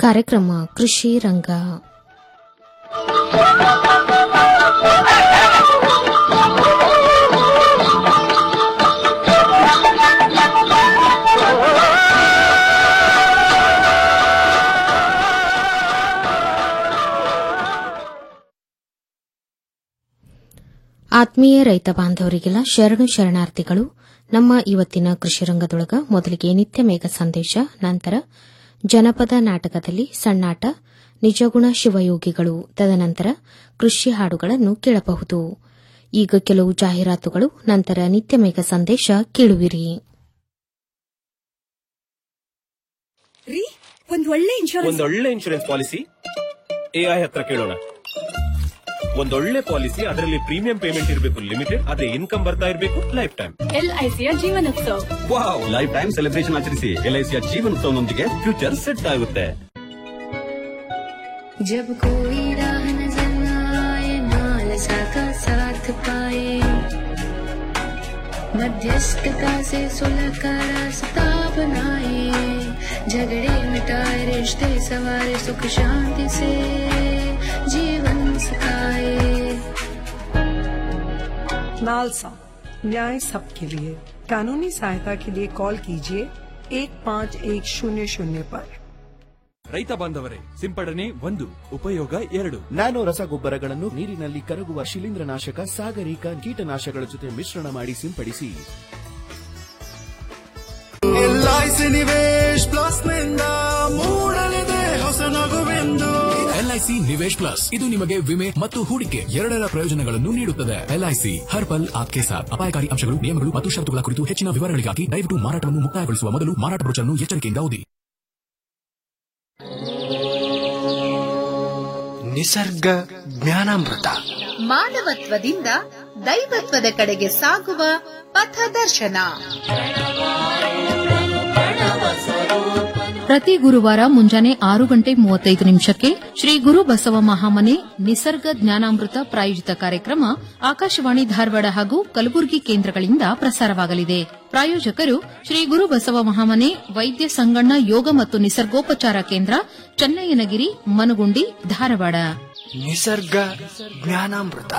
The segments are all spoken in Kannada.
ಕಾರ್ಯಕ್ರಮ ಕೃಷಿ ರಂಗ ಆತ್ಮೀಯ ರೈತ ಬಾಂಧವರಿಗೆಲ್ಲ ಶರಣು ಶರಣಾರ್ಥಿಗಳು ನಮ್ಮ ಇವತ್ತಿನ ಕೃಷಿ ರಂಗದೊಳಗ ಮೊದಲಿಗೆ ನಿತ್ಯ ಮೇಘ ಸಂದೇಶ ನಂತರ ಜನಪದ ನಾಟಕದಲ್ಲಿ ಸಣ್ಣಾಟ ನಿಜಗುಣ ಶಿವಯೋಗಿಗಳು ತದನಂತರ ಕೃಷಿ ಹಾಡುಗಳನ್ನು ಕೇಳಬಹುದು ಈಗ ಕೆಲವು ಜಾಹೀರಾತುಗಳು ನಂತರ ನಿತ್ಯ ಮೇಘ ಸಂದೇಶ ಕೇಳುವಿರಿ ರೀ ಒಂದ್ ಒಳ್ಳೆ ಇನ್ಶೂರೆನ್ಸ್ ಒಂದೊಳ್ಳೆ ಇನ್ಶೂರೆನ್ಸ್ ಪಾಲಿಸಿ ಎಐ ಹತ್ರ ಕೇಳೋಣ ಒಂದೊಳ್ಳೆ ಪಾಲಿಸಿ ಅದರಲ್ಲಿ ಪ್ರೀಮಿಯಂ ಪೇಮೆಂಟ್ ಇರಬೇಕು ಲಿಮಿಟೆಡ್ ಅದೇ ಇನ್ಕಮ್ ಬರ್ತಾ ಇರಬೇಕು ಲೈಫ್ ಟೈಮ್ ಎಲ್ಐಸಿಯ ಜೀವನೋತ್ಸವ ವಾವ್ ಲೈಫ್ ಟೈಮ್ ಸೆಲೆಬ್ರೇಷನ್ ಆಚರಿಸಿ ಎಲ್ಐಸಿಯ ಜೀವನೋತ್ಸವನೊಂದಿಗೆ ಫ್ಯೂಚರ್ ಸೆಟ್ ಆಗುತ್ತೆ जब कोई राह नजर न आए नालसा का साथ पाए मध्यस्थता से सुलह का रास्ता बनाए झगड़े मिटाए रिश्ते सवारे सुख शांति से जीवन सकाए नालसा न्याय सबके लिए कानूनी सहायता के लिए कॉल कीजिए एक पाँच एक शून्य शून्य पर ರೈತ ಬಾಂಧವರೇ ಸಿಂಪಡಣೆ ಒಂದು ಉಪಯೋಗ ಎರಡು ನ್ಯಾನೋ ರಸಗೊಬ್ಬರಗಳನ್ನು ನೀರಿನಲ್ಲಿ ಕರಗುವ ಶಿಲೀಂಧ್ರನಾಶಕ ಸಾಗರಿಕ ಕೀಟನಾಶಕಗಳ ಜೊತೆ ಮಿಶ್ರಣ ಮಾಡಿ ಸಿಂಪಡಿಸಿ ಎಲ್ಐಸಿ ನಿವೇಶ್ ಪ್ಲಸ್ ನಿಂದ ಮೂಡಲಿದೆ ಹೊಸ ನಗುವೆಂದು ಎಲ್ಐಸಿ ನಿವೇಶ್ ಪ್ಲಸ್ ಇದು ನಿಮಗೆ ವಿಮೆ ಮತ್ತು ಹೂಡಿಕೆ ಎರಡರ ಪ್ರಯೋಜನಗಳನ್ನು ನೀಡುತ್ತದೆ ಎಲ್ಐಸಿ ಹರ್ ಪಲ್ ಆಪ್ಕೆ ಸಾಥ್ ಅಪಾಯಕಾರಿ ಅಂಶಗಳು ನಿಯಮಗಳು ಮತ್ತು ಷರತ್ತುಗಳ ಕುರಿತು ಹೆಚ್ಚಿನ ವಿವರಗಳಿಗಾಗಿ ದಯವಿಟ್ಟು ಮಾರಾಟವನ್ನು ಮುಕ್ತಾಯಗೊಳಿಸುವ ಮೊದಲು ಮಾರಾಟ ಬ್ರೋಚರ್ನ್ನು ಎಚ್ಚರಿಕೆಯಿಂದ ಓದಿ ನಿಸರ್ಗ ಜ್ಞಾನಾಮೃತ ಮಾನವತ್ವದಿಂದ ದೈವತ್ವದ ಕಡೆಗೆ ಸಾಗುವ ಪಥದರ್ಶನ ಪ್ರತಿ ಗುರುವಾರ ಮುಂಜಾನೆ ಆರು ಗಂಟೆ ಮೂವತ್ತೈದು ನಿಮಿಷಕ್ಕೆ ಶ್ರೀ ಗುರು ಬಸವ ಮಹಾಮನೆ ನಿಸರ್ಗ ಜ್ಞಾನಾಮೃತ ಪ್ರಾಯೋಜಿತ ಕಾರ್ಯಕ್ರಮ ಆಕಾಶವಾಣಿ ಧಾರವಾಡ ಹಾಗೂ ಕಲಬುರಗಿ ಕೇಂದ್ರಗಳಿಂದ ಪ್ರಸಾರವಾಗಲಿದೆ ಪ್ರಾಯೋಜಕರು ಶ್ರೀ ಗುರು ಬಸವ ಮಹಾಮನೆ ವೈದ್ಯ ಸಂಗಣ್ಣ ಯೋಗ ಮತ್ತು ನಿಸರ್ಗೋಪಚಾರ ಕೇಂದ್ರ ಚನ್ನಯ್ಯನಗಿರಿ ಮನುಗುಂಡಿ ಧಾರವಾಡ ನಿಸರ್ಗ ಜ್ಞಾನಾಮೃತ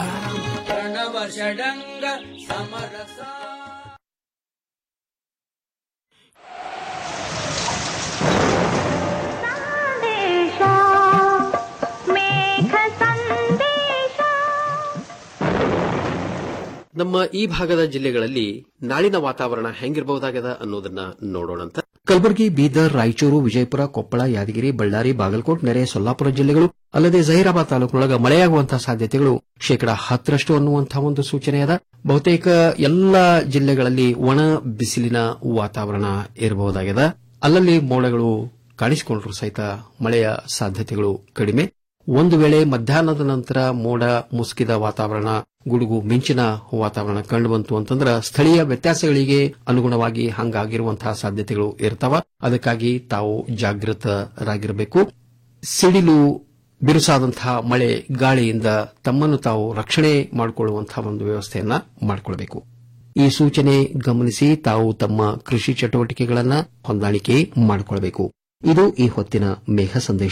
ನಮ್ಮ ಈ ಭಾಗದ ಜಿಲ್ಲೆಗಳಲ್ಲಿ ನಾಳಿನ ವಾತಾವರಣ ಹೆಂಗಿರಬಹುದಾಗದ ಅನ್ನೋದನ್ನ ನೋಡೋಣಂತ ಕಲಬುರಗಿ ಬೀದರ್ ರಾಯಚೂರು ವಿಜಯಪುರ ಕೊಪ್ಪಳ ಯಾದಗಿರಿ ಬಳ್ಳಾರಿ ಬಾಗಲಕೋಟ್ ನೆರೆ ಸೊಲ್ಲಾಪುರ ಜಿಲ್ಲೆಗಳು ಅಲ್ಲದೆ ಜಹೀರಾಬಾದ್ ತಾಲೂಕಿನೊಳಗ ಮಳೆಯಾಗುವಂತಹ ಸಾಧ್ಯತೆಗಳು ಶೇಕಡಾ ಹತ್ತರಷ್ಟು ಅನ್ನುವಂತಹ ಒಂದು ಸೂಚನೆ ಅದ ಬಹುತೇಕ ಎಲ್ಲ ಜಿಲ್ಲೆಗಳಲ್ಲಿ ಒಣ ಬಿಸಿಲಿನ ವಾತಾವರಣ ಇರಬಹುದಾಗಿದೆ ಅಲ್ಲಲ್ಲಿ ಮೋಡಗಳು ಕಾಣಿಸಿಕೊಂಡ್ರು ಸಹಿತ ಮಳೆಯ ಸಾಧ್ಯತೆಗಳು ಕಡಿಮೆ ಒಂದು ವೇಳೆ ಮಧ್ಯಾಹ್ನದ ನಂತರ ಮೋಡ ಮುಸುಕಿದ ವಾತಾವರಣ ಗುಡುಗು ಮಿಂಚಿನ ವಾತಾವರಣ ಕಂಡುಬಂತು ಅಂತಂದ್ರೆ ಸ್ಥಳೀಯ ವ್ಯತ್ಯಾಸಗಳಿಗೆ ಅನುಗುಣವಾಗಿ ಹಂಗಾಗಿರುವಂತಹ ಸಾಧ್ಯತೆಗಳು ಇರ್ತಾವ ಅದಕ್ಕಾಗಿ ತಾವು ಜಾಗೃತರಾಗಿರಬೇಕು ಸಿಡಿಲು ಬಿರುಸಾದಂತಹ ಮಳೆ ಗಾಳಿಯಿಂದ ತಮ್ಮನ್ನು ತಾವು ರಕ್ಷಣೆ ಮಾಡಿಕೊಳ್ಳುವಂತಹ ಒಂದು ವ್ಯವಸ್ಥೆಯನ್ನ ಮಾಡಿಕೊಳ್ಳಬೇಕು ಈ ಸೂಚನೆ ಗಮನಿಸಿ ತಾವು ತಮ್ಮ ಕೃಷಿ ಚಟುವಟಿಕೆಗಳನ್ನ ಹೊಂದಾಣಿಕೆ ಮಾಡಿಕೊಳ್ಳಬೇಕು ಇದು ಈ ಹೊತ್ತಿನ ಮೇಘ ಸಂದೇಶ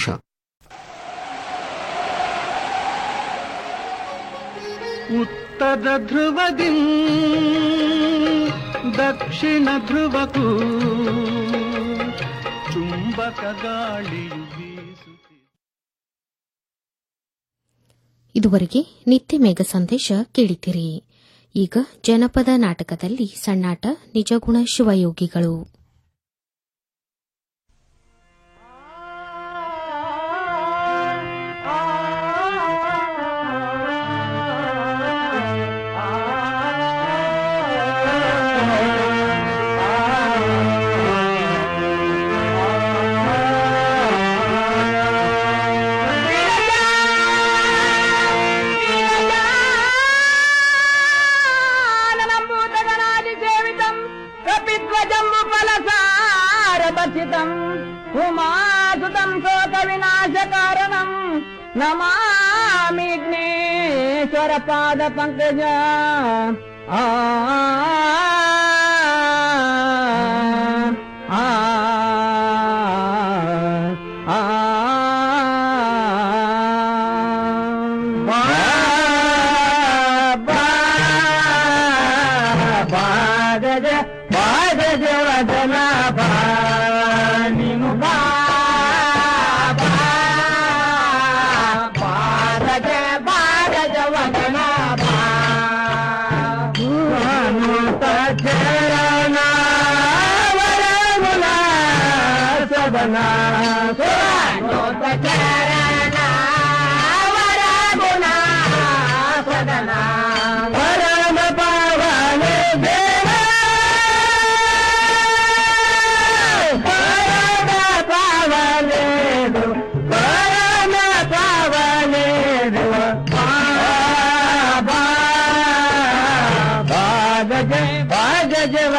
ಉತ್ತರ ಧ್ರುವದಿ ದಕ್ಷಿಣ ಧ್ರುವಕ್ಕೂ ಚುಂಬಕ ಗಾಳಿಯು ಬೀಸುತ್ತಿದೆ ಇದುವರೆಗೆ ನಿತ್ಯ ಮೇಘ ಸಂದೇಶ ಕೇಳಿದಿರಿ ಈಗ ಜನಪದ ನಾಟಕದಲ್ಲಿ ಸಣ್ಣಾಟ ನಿಜಗುಣ ಶಿವಯೋಗಿಗಳು ఉమాసుతం శోక వినాశ కారణం నమామిగ్నేశ్వర పాద పంకజ ఆ ఆ ఆ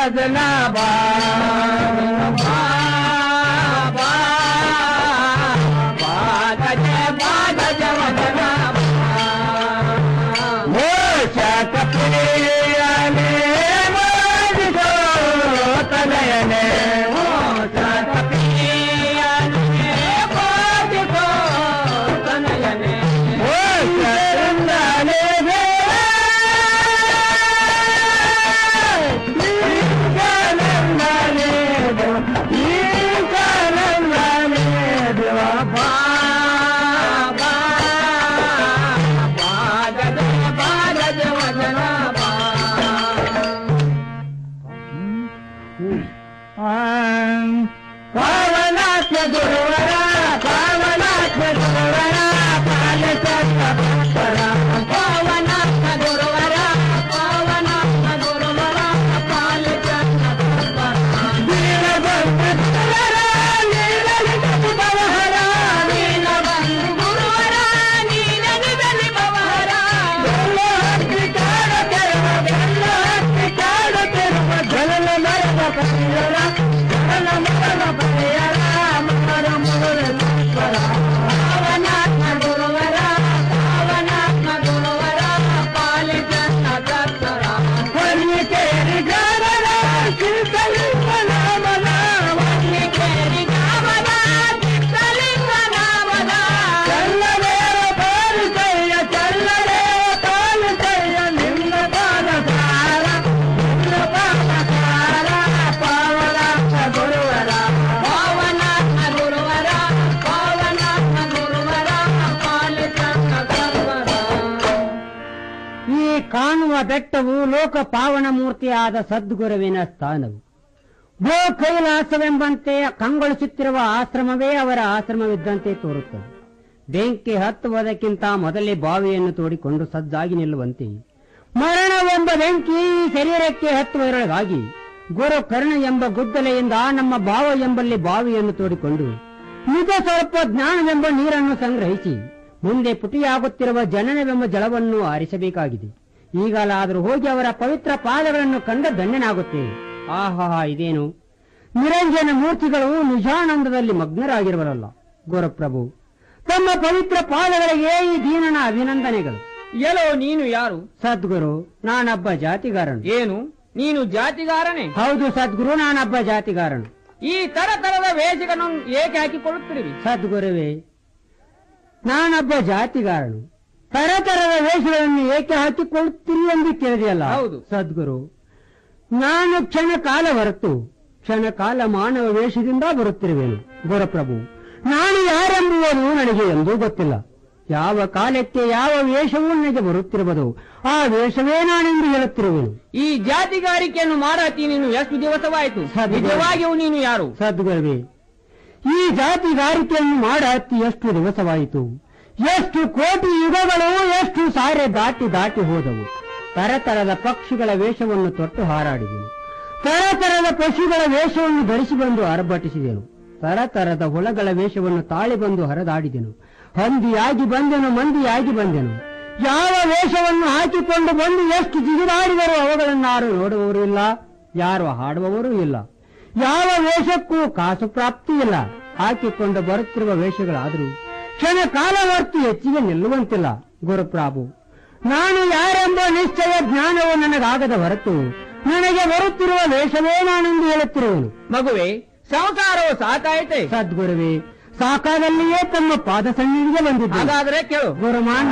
ವಚನ ಬಾ ಬಾ ಬಾ ಬಾ ಗಜ ಬಾ ಗಜ ವಚನ ಮೋಷಕ ಪ್ರಿಯನೇ ಮೋದಿಸೋ ತನಯನೇ ಮೋಷಕ ಪ್ರಿಯನೇ ಮೋದಿಸೋ ತನಯನೇ ಮೋಷರಿಂದಲೇ ಪಾವನಾಥ ಗುರುವರ ಪಾವನಾಥ ಗುರುವರ ಪಾಲಚಂದ್ರ ಭಕ್ತರ ಪಾವನಾಥ ಗುರುವರ ಪಾವನಾಥ ಗುರುವರ ಪಾಲಚಂದ್ರ ಭಕ್ತರ ನೀಲಬಂಧುವರ ನೀಲಲಿಖಿತ ಭವಹರ ನೀಲಬಂಧು ಗುರುವರ ನೀಲಲಿಖಿತ ಭವಹರ ಬೆಲ್ಲ ಹತ್ತಿ ಕಾಡ ತೆರವ ಬೆಲ್ಲ ಹತ್ತಿ ಕಾಡ ತೆರವ ಜಲನ ಮರದ ಪರಿಯರ ಜಲನ ಮರದ ಪರಿಯರ ಮರ ಮುರುಳ ಈಶ್ವರ ಪಾವನಾತ್ಮ ಗುರುವರ ಪಾವನಾತ್ಮ ಗುರುವರ ಪಾಲಿಜನ್ನ ದತ್ತರ ವನ್ನಿಕೇರಿ ಗಾಮನ ಚಿತ್ತಲಿಂಗ ನಾಮನ ವನ್ನಿಕೇರಿ ಗಾಮನ ಚಿತ್ತಲಿಂಗ ನಾಮನ ಚಲ್ಲದೇವ ಪಾಲಿಸಯ್ಯ ಚಲ್ಲದೇವ ಪಾಲಿಸಯ್ಯ ನಿನ್ನ ಪಾದ ಸಾರ ನಿನ್ನ ಪಾದ ಸಾರ ಪಾವನಾತ್ಮ ಗುರುವರ ಪಾವನಾತ್ಮ ಗುರುವರ ಪಾವನಾತ್ಮ ಗುರುವರ ಪಾಲಿಸನ್ನ ಸರ್ವರ ಈ ಕಾಣುವ ಬೆಟ್ಟವು ಲೋಕ ಪಾವನ ಮೂರ್ತಿಯಾದ ಸದ್ಗುರುವಿನ ಸ್ಥಾನವು ಭೂ ಕೈಲಾಸವೆಂಬಂತೆ ಕಂಗೊಳಿಸುತ್ತಿರುವ ಆಶ್ರಮವೇ ಅವರ ಆಶ್ರಮವಿದ್ದಂತೆ ತೋರುತ್ತದೆ ಬೆಂಕಿ ಹತ್ತುವುದಕ್ಕಿಂತ ಮೊದಲೇ ಬಾವಿಯನ್ನು ತೋಡಿಕೊಂಡು ಸಜ್ಜಾಗಿ ನಿಲ್ಲುವಂತೆ ಮರಣವೆಂಬ ಬೆಂಕಿ ಈ ಶರೀರಕ್ಕೆ ಹತ್ತುವರೊಳಗಾಗಿ ಗುರು ಕರ್ಣ ಎಂಬ ಗುದ್ದಲೆಯಿಂದ ನಮ್ಮ ಭಾವ ಎಂಬಲ್ಲಿ ಬಾವಿಯನ್ನು ತೋಡಿಕೊಂಡು ನಿಜ ಸ್ವಲ್ಪ ಜ್ಞಾನವೆಂಬ ನೀರನ್ನು ಸಂಗ್ರಹಿಸಿ ಮುಂದೆ ಪುಟಿಯಾಗುತ್ತಿರುವ ಜನನವೆಂಬ ಜಲವನ್ನು ಆರಿಸಬೇಕಾಗಿದೆ ಈಗಲಾದರೂ ಹೋಗಿ ಅವರ ಪವಿತ್ರ ಪಾದಗಳನ್ನು ಕಂಡ ಧನ್ಯನಾಗುತ್ತೇವೆ ಆಹಾ ಇದೇನು ನಿರಂಜನ ಮೂರ್ತಿಗಳು ನಿಜಾನಂದದಲ್ಲಿ ಮಗ್ನರಾಗಿರುವರಲ್ಲ ಗುರುಪ್ರಭು ತಮ್ಮ ಪವಿತ್ರ ಪಾದಗಳಿಗೆ ಈ ದೀನನ ಅಭಿನಂದನೆಗಳು ಎಲ್ಲೋ ನೀನು ಯಾರು ಸದ್ಗುರು ನಾನೊಬ್ಬ ಜಾತಿಗಾರನು ಏನು ನೀನು ಜಾತಿಗಾರನೇ ಹೌದು ಸದ್ಗುರು ನಾನೊಬ್ಬ ಜಾತಿಗಾರನು ಈ ತರ ತರದ ವೇಷಗಳನ್ನು ಏಕೆ ಹಾಕಿಕೊಳ್ಳುತ್ತಿರುವಿ ಸದ್ಗುರುವೇ ನಾನೊಬ್ಬ ಜಾತಿಗಾರನು ತರತರದ ವೇಷಗಳನ್ನು ಏಕೆ ಹಾಕಿಕೊಳ್ಳುತ್ತೀರಿ ಎಂದು ಕೇಳಿದೆಯಲ್ಲ ಹೌದು. ಸದ್ಗುರು ನಾನು ಕ್ಷಣ ಕಾಲ ಹೊರತು ಕ್ಷಣ ಕಾಲ ಮಾನವ ವೇಷದಿಂದ ಬರುತ್ತಿರುವೆನು ಗುರುಪ್ರಭು ನಾನು ಯಾರೆಂಬುವುದು ನನಗೆ ಎಂದೂ ಗೊತ್ತಿಲ್ಲ ಯಾವ ಕಾಲಕ್ಕೆ ಯಾವ ವೇಷವೂ ನನಗೆ ಬರುತ್ತಿರುವುದು ಆ ವೇಷವೇ ನಾನೆಂದು ಹೇಳುತ್ತಿರುವೆನು ಈ ಜಾತಿಗಾರಿಕೆಯನ್ನು ಮಾಡಾತಿ ನೀನು ಎಷ್ಟು ದಿವಸವಾಯಿತು ಸದ್ಗುರು. ನಿಜವಾಗಿಯೂ ನೀನು ಯಾರು ಸದ್ಗುರುವೇ ಈ ಜಾತಿಗಾರಿಕೆಯನ್ನು ಮಾಡತ್ತಿ ಎಷ್ಟು ದಿವಸವಾಯಿತು ಎಷ್ಟು ಕೋಟಿ ಯುಗಗಳು ಎಷ್ಟು ಸಾರೆ ದಾಟಿ ದಾಟಿ ಹೋದವು ತರತರದ ಪಕ್ಷಿಗಳ ವೇಷವನ್ನು ತೊಟ್ಟು ಹಾರಾಡಿದೆನು ತರತರದ ಪಶುಗಳ ವೇಷವನ್ನು ಧರಿಸಿ ಬಂದು ಅರಬಟ್ಟಿಸಿದೆನು ತರತರದ ಹುಳಗಳ ವೇಷವನ್ನು ತಾಳಿ ಬಂದು ಹರಿದಾಡಿದೆನು ಹಂದಿಯಾಗಿ ಬಂದೆನು ಮಂದಿಯಾಗಿ ಬಂದೆನು ಯಾವ ವೇಷವನ್ನು ಹಾಕಿಕೊಂಡು ಬಂದು ಎಷ್ಟು ಜಿಗಿದಾಡಿದರೂ ಅವುಗಳನ್ನಾರು ನೋಡುವವರು ಇಲ್ಲ ಯಾರು ಹಾಡುವವರೂ ಇಲ್ಲ ಯಾವ ವೇಷಕ್ಕೂ ಕಾಸು ಪ್ರಾಪ್ತಿ ಇಲ್ಲ ಹಾಕಿಕೊಂಡು ಬರುತ್ತಿರುವ ವೇಷಗಳಾದರೂ ಕ್ಷಣ ಕಾಲವರ್ತಿ ಹೆಚ್ಚಿಗೆ ನಿಲ್ಲುವಂತಿಲ್ಲ ಗುರುಪ್ರಾಭು ನಾನು ಯಾರೆಂಬ ನಿಶ್ಚಯ ಜ್ಞಾನವು ನನಗಾಗದ ಹೊರತು ನನಗೆ ಬರುತ್ತಿರುವ ವೇಷವೇ ನಾನೆಂದು ಹೇಳುತ್ತಿರುವನು ಮಗುವೆ ಸಂಸಾರವು ಸಾಕಾಯಿತೆ ಸದ್ಗುರುವೇ ಸಾಕಾದಲ್ಲಿಯೇ ತಮ್ಮ ಪಾದ ಸನ್ನಿಧಿಗೆ ಬಂದಿದ್ದೆ ಹಾಗಾದ್ರೆ ಕೇಳು ಗುರುಮಾನ್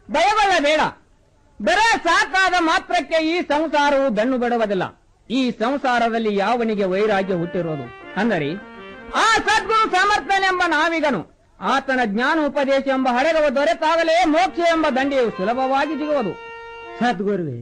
ಭಯಗೊಳ್ಳಬೇಡ ಬರೇ ಸಾಕಾದ ಮಾತ್ರಕ್ಕೆ ಈ ಸಂಸಾರವು ಬೆನ್ನು ಬಿಡುವುದಿಲ್ಲ ಈ ಸಂಸಾರದಲ್ಲಿ ಯಾವನಿಗೆ ವೈರಾಗ್ಯ ಹುಟ್ಟಿರೋದು ಅಂದರೆ ಆ ಸದ್ಗುರು ಸಮರ್ಥನೆಂಬ ನಾವಿಗನು ಆತನ ಜ್ಞಾನ ಉಪದೇಶ ಎಂಬ ಹಡಗವು ದೊರೆತಾಗಲೇ ಮೋಕ್ಷ ಎಂಬ ದಂಡೆಯು ಸುಲಭವಾಗಿ ಸಿಗುವುದು ಸದ್ಗುರುವೆ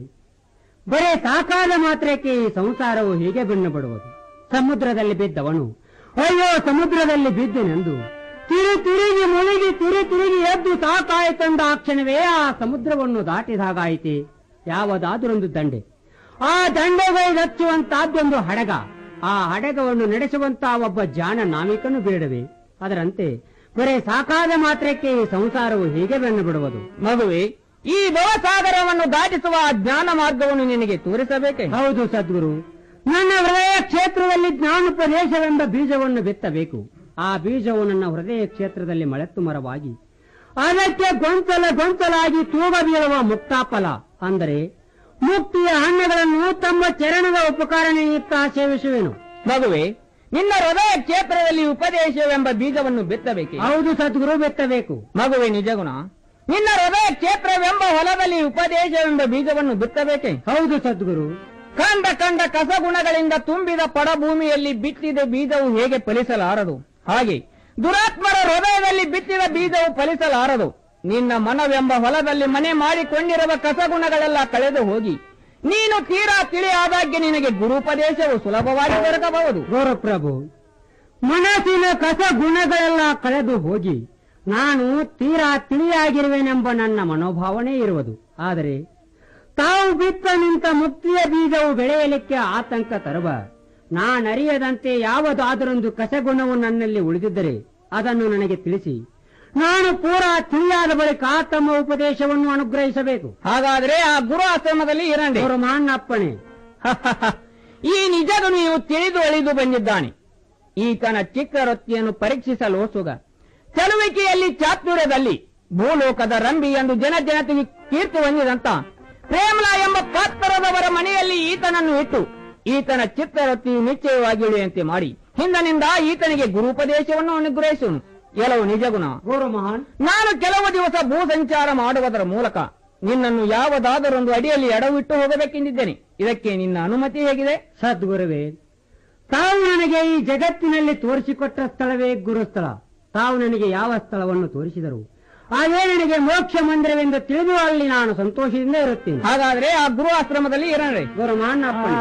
ಬರೇ ಸಾಕಾದ ಮಾತ್ರಕ್ಕೆ ಈ ಸಂಸಾರವು ಹೀಗೆ ಬೆನ್ನು ಬಿಡುವುದು ಸಮುದ್ರದಲ್ಲಿ ಬಿದ್ದವನು ಅಯ್ಯೋ ಸಮುದ್ರದಲ್ಲಿ ಬಿದ್ದೆನೆಂದು ತಿರು ತಿರುಗಿ ಮುಳುಗಿ ತಿರು ತಿರುಗಿ ಎದ್ದು ಸಾಕಾಯಿತೆಂದ ಆ ಕ್ಷಣವೇ ಆ ಸಮುದ್ರವನ್ನು ದಾಟಿದಾಗಾಯಿತೆ ಯಾವುದಾದರೊಂದು ದಂಡೆ ಆ ದಂಡೆಗೆ ಹಚ್ಚುವಂತಾದ್ದೊಂದು ಹಡಗ ಆ ಹಡಗವನ್ನು ನಡೆಸುವಂತ ಒಬ್ಬ ಜಾಣ ನಾವಿಕನು ಬೇಡವೆ ಅದರಂತೆ ಬರೇ ಸಾಕಾದ ಮಾತ್ರಕ್ಕೆ ಈ ಸಂಸಾರವು ಹೀಗೆ ಬೆನ್ನು ಬಿಡುವುದು ಮಗುವೆ ಈ ಭವಸಾಗರವನ್ನು ದಾಟಿಸುವ ಆ ಜ್ಞಾನ ಮಾರ್ಗವನ್ನು ನಿನಗೆ ತೋರಿಸಬೇಕೆ ಹೌದು ಸದ್ಗುರು ನನ್ನ ಹೃದಯ ಕ್ಷೇತ್ರದಲ್ಲಿ ಜ್ಞಾನೋಪದೇಶವೆಂಬ ಬೀಜವನ್ನು ಬಿತ್ತಬೇಕು ಆ ಬೀಜವು ನನ್ನ ಹೃದಯ ಕ್ಷೇತ್ರದಲ್ಲಿ ಮಳೆತ್ತು ಮರವಾಗಿ ಅದಕ್ಕೆ ಗೊಂಚಲ ಗೊಂಚಲಾಗಿ ತೂಗ ಬೀಳುವ ಮುಕ್ತಾಫಲ ಅಂದರೆ ಮುಕ್ತಿಯ ಹಣ್ಣುಗಳನ್ನು ತಮ್ಮ ಚರಣದ ಉಪಕಾರ ನಿಮಿತ್ತ ಸೇವಿಸುವೆನು ಮಗುವೆ ನಿನ್ನ ಹೃದಯ ಕ್ಷೇತ್ರದಲ್ಲಿ ಉಪದೇಶವೆಂಬ ಬೀಜವನ್ನು ಬಿತ್ತಬೇಕೆ ಹೌದು ಸದ್ಗುರು ಬಿತ್ತಬೇಕು ಮಗುವೆ ನಿಜಗುಣ ನಿನ್ನ ಹೃದಯ ಕ್ಷೇತ್ರವೆಂಬ ಹೊಲದಲ್ಲಿ ಉಪದೇಶವೆಂಬ ಬೀಜವನ್ನು ಬಿತ್ತಬೇಕೆ ಹೌದು ಸದ್ಗುರು ಕಂಡ ಕಂಡ ಕಸಗುಣಗಳಿಂದ ತುಂಬಿದ ಪಡಭೂಮಿಯಲ್ಲಿ ಬಿತ್ತಿದ ಬೀಜವು ಹೇಗೆ ಫಲಿಸಲಾರದು ಹಾಗೆ ದುರಾತ್ಮರ ಹೃದಯದಲ್ಲಿ ಬಿತ್ತಿದ ಬೀಜವು ಫಲಿಸಲಾರದು ನಿನ್ನ ಮನವೆಂಬ ಹೊಲದಲ್ಲಿ ಮನೆ ಮಾಡಿಕೊಂಡಿರುವ ಕಸಗುಣಗಳೆಲ್ಲ ಕಳೆದು ಹೋಗಿ ನೀನು ತೀರಾ ತಿಳಿಯಾದಾಗ್ಗೆ ನಿನಗೆ ಗುರುಪದೇಶವು ಸುಲಭವಾಗಿ ದೊರಕಬಹುದು ಗೌರಪ್ರಭು ಮನಸ್ಸಿನ ಕಸ ಗುಣಗಳೆಲ್ಲ ಕಳೆದು ಹೋಗಿ ನಾನು ತೀರಾ ತಿಳಿಯಾಗಿರುವೆನೆಂಬ ನನ್ನ ಮನೋಭಾವನೆ ಇರುವುದು ಆದರೆ ತಾವು ಬಿತ್ತ ನಿಂತ ಮುಕ್ತಿಯ ಬೀಜವು ಬೆಳೆಯಲಿಕ್ಕೆ ಆತಂಕ ತರುವ ನಾನರಿಯದಂತೆ ಯಾವುದಾದರೊಂದು ಕಸಗುಣವು ನನ್ನಲ್ಲಿ ಉಳಿದಿದ್ದರೆ ಅದನ್ನು ನನಗೆ ತಿಳಿಸಿ ನಾನು ಪೂರಾ ತಿಳಿಯಾದ ಬಳಿಕ ತಮ್ಮ ಉಪದೇಶವನ್ನು ಅನುಗ್ರಹಿಸಬೇಕು ಹಾಗಾದ್ರೆ ಆ ಗುರು ಆಶ್ರಮದಲ್ಲಿ ಇರಂಡಿ ಅವರು ಮಾನ್ನಪ್ಪಣೆ ಈ ನಿಜನು ನೀವು ತಿಳಿದು ಅಳಿದು ಬಂದಿದ್ದಾನೆ ಈತನ ಚಿಕ್ಕರೊತ್ತಿಯನ್ನು ಪರೀಕ್ಷಿಸಲು ಸುಗ ಚಲುವಿಕೆಯಲ್ಲಿ ಚಾತುರ್ಯದಲ್ಲಿ ಭೂಲೋಕದ ರಂಬಿ ಎಂದು ಜನ ಜನತೆಗೆ ಕೀರ್ತಿ ಹೊಂದಿದಂತ ಪ್ರೇಮಲ ಎಂಬ ಪಾತ್ರದವರ ಮನೆಯಲ್ಲಿ ಈತನನ್ನು ಇಟ್ಟು ಈತನ ಚಿತ್ತರೊತ್ತಿ ನಿಶ್ಚಯವಾಗಿ ಉಳಿಯುವಂತೆ ಮಾಡಿ ಹಿಂದನಿಂದ ಈತನಿಗೆ ಗುರುಪದೇಶವನ್ನು ಅನುಗ್ರಹಿಸುವನು ಕೆಲವು ನಿಜಗುಣ ಗೌರವ ಮಹಾನ್ ನಾನು ಕೆಲವು ದಿವಸ ಭೂ ಸಂಚಾರ ಮಾಡುವುದರ ಮೂಲಕ ನಿನ್ನನ್ನು ಯಾವುದಾದರೊಂದು ಅಡಿಯಲ್ಲಿ ಎಡವಿಟ್ಟು ಹೋಗಬೇಕೆಂದಿದ್ದೇನೆ ಇದಕ್ಕೆ ನಿನ್ನ ಅನುಮತಿ ಹೇಗಿದೆ ಸದ್ಗುರುವೇ ತಾವು ನನಗೆ ಈ ಜಗತ್ತಿನಲ್ಲಿ ತೋರಿಸಿಕೊಟ್ಟ ಸ್ಥಳವೇ ಗುರುಸ್ಥಳ ತಾವು ನನಗೆ ಯಾವ ಸ್ಥಳವನ್ನು ತೋರಿಸಿದರು ಅದೇ ನನಗೆ ಮೋಕ್ಷ ಮಂದಿರವೆಂದು ತಿಳಿದು ಅಲ್ಲಿ ನಾನು ಸಂತೋಷದಿಂದ ಇರುತ್ತೇನೆ ಹಾಗಾದ್ರೆ ಆ ಗುರು ಆಶ್ರಮದಲ್ಲಿ ಇರೋಣ ಗುರು ಮಾನ್ನಪ್ಪಣೆ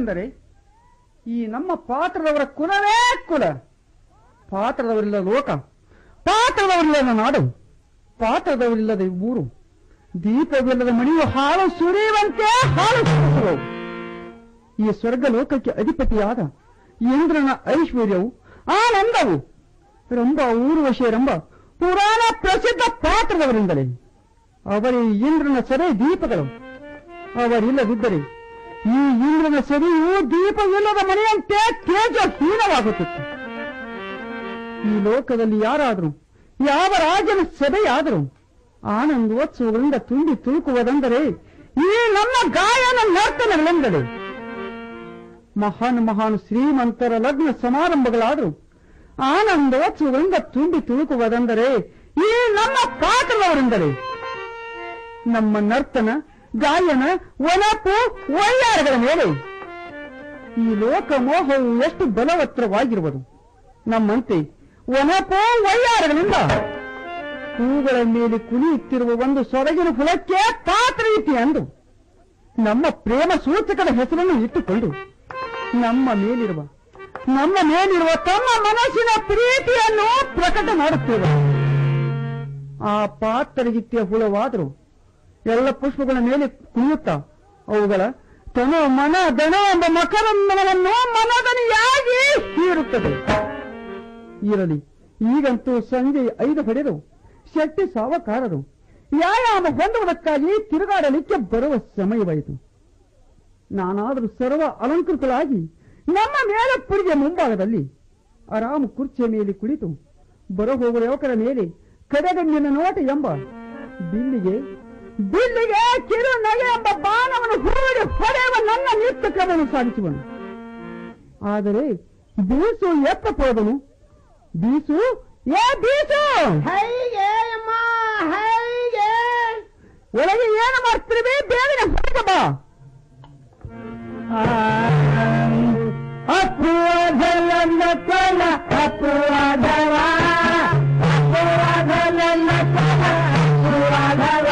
ಏನೆಂದರೆ ಈ ನಮ್ಮ ಪಾತ್ರದವರ ಕುಲವೇ ಕುಲ ಪಾತ್ರದವರಿಲ್ಲದ ಲೋಕ ಪಾತ್ರದವರಿಲ್ಲದ ನಾಡು ಪಾತ್ರದವರಿಲ್ಲದ ಊರು ದೀಪವಿಲ್ಲದ ಮಣಿಯು ಹಾಳು ಸುರಿಯುವಂತೆ ಹಾಳು ಸುರಿಸುವವು ಈ ಸ್ವರ್ಗ ಲೋಕಕ್ಕೆ ಅಧಿಪತಿಯಾದ ಇಂದ್ರನ ಐಶ್ವರ್ಯವು ಆನಂದವು ರಂಭ ಊರ್ವಶಿ ರಂಭ ಪುರಾಣ ಪ್ರಸಿದ್ಧ ಪಾತ್ರದವರಿಂದಲೇ ಅವರೇ ಇಂದ್ರನ ಸೆರೆ ದೀಪಗಳು ಅವರಿಲ್ಲದಿದ್ದರೆ ಈ ಇಂದ್ರನ ಸೆರೆಯು ದೀಪವಿಲ್ಲದ ಮನೆಯಂತೆ ತೇಜಹೀನವಾಗುತ್ತಿತ್ತು ಈ ಲೋಕದಲ್ಲಿ ಯಾರಾದರೂ ಯಾವ ರಾಜನ ಸಭೆಯಾದರೂ ಆನಂದೋತ್ಸವಗಳಿಂದ ತುಂಬಿ ತುಳುಕುವುದೆಂದರೆ ಈ ನಮ್ಮ ಗಾಯನ ನರ್ತನಗಳೆಂದರೆ ಮಹಾನ್ ಮಹಾನ್ ಶ್ರೀಮಂತರ ಲಗ್ನ ಸಮಾರಂಭಗಳಾದರೂ ಆನಂದೋತ್ಸವಗಳಿಂದ ತುಂಬಿ ತುಳುಕುವುದೆಂದರೆ ಈ ನಮ್ಮ ಪಾತ್ರದವರೆಂದರೆ ನಮ್ಮ ನರ್ತನ ಗಾಯನ ಒನಪು ವೈಯಾರಗಳ ಮೇಲೆ ಈ ಲೋಕ ಮೋಹವು ಎಷ್ಟು ಬಲವತ್ತರವಾಗಿರುವುದು ನಮ್ಮಂತೆ ಒನಪು ವೈಯಾರಗಳಿಂದ ಹೂಗಳ ಮೇಲೆ ಕುಣಿಯುತ್ತಿರುವ ಒಂದು ಸೊರಗಿನ ಫಲಕ್ಕೆ ಪಾತ್ರ ಇತಿ ಅಂದು ನಮ್ಮ ಪ್ರೇಮ ಸೂಚಕದ ಹೆಸರನ್ನು ಇಟ್ಟುಕೊಂಡು ನಮ್ಮ ಮೇಲಿರುವ ನಮ್ಮ ಮೇಲಿರುವ ತಮ್ಮ ಮನಸ್ಸಿನ ಪ್ರೀತಿಯನ್ನು ಪ್ರಕಟ ಮಾಡುತ್ತೇವೆ ಆ ಪಾತ್ರಗಿತ್ತಿಯ ಹುಳವಾದರೂ ಎಲ್ಲ ಪುಷ್ಪಗಳ ಮೇಲೆ ಕುಣಿಯುತ್ತಾ ಅವುಗಳ ತನು ಮನ ದಣ ಎಂಬ ಮಕರಂದವನ್ನು ಮನದನಿಯಾಗಿ ಹೀರುತ್ತದೆ ಇರಲಿ ಈಗಂತೂ ಸಂಜೆ ಐದು ಹೊಡೆದು ಶೆಟ್ಟಿ ಸಾವಕಾರರು ವ್ಯಾಯಾಮ ಹೊಂದುವುದಕ್ಕಾಗಿ ತಿರುಗಾಡಲಿಕ್ಕೆ ಬರುವ ಸಮಯವಾಯಿತು ನಾನಾದರೂ ಸರ್ವ ಅಲಂಕೃತಳಾಗಿ ನಮ್ಮ ಮೇಲಪ್ಪುರಿಗೆ ಮುಂಭಾಗದಲ್ಲಿ ಆರಾಮ ಕುರ್ಚಿಯ ಮೇಲೆ ಕುಳಿತು ಬರಹೋಗುವ ಯುವಕರ ಮೇಲೆ ಕಡೆಗಣ್ಣಿನ ನೋಟ ಎಂಬ ಬಿಲ್ಲಿಗೆ ಬಿಲ್ಲಿಗೆ ಕಿರು ನಗೆ ಎಂಬ ಬಾಣವನ್ನು ಹೂಡಿ ಹೊಡೆಯುವ ನನ್ನ ನಿತ್ಯ ಕದನು ಸಾಗಿಸುವನು ಆದರೆ ಬೀಸು ಎತ್ತ ಹೋದನು ಬೀಸು ಏ ಬೀಸು ಹೈಗೆ ಅಮ್ಮ ಹೈಗೆ ಒಳಗೆ ಏನು ಮಾಡ್ತಿರ್ಬಿ ಬೇಗನೆ ಹೊರಗೆ ಬಾ ಅಪುವಾದಲನ್ನ ಕೊಲ ಅಪುವಾದವ ಅಪುವಾದಲನ್ನ ಕೊಲ ಅಪುವಾದವ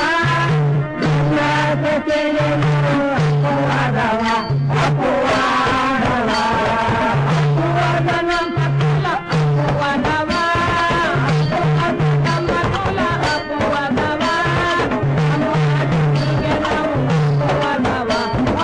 ಅಪುವಾದವ ಅಪುವಾದವ ಅಪುವಾದಲನ್ನ ಕೊಲ ಅಪುವಾದವ ಅಪುವಾದಲನ್ನ ಕೊಲ ಅಪುವಾದವ ಅಪುವಾದವ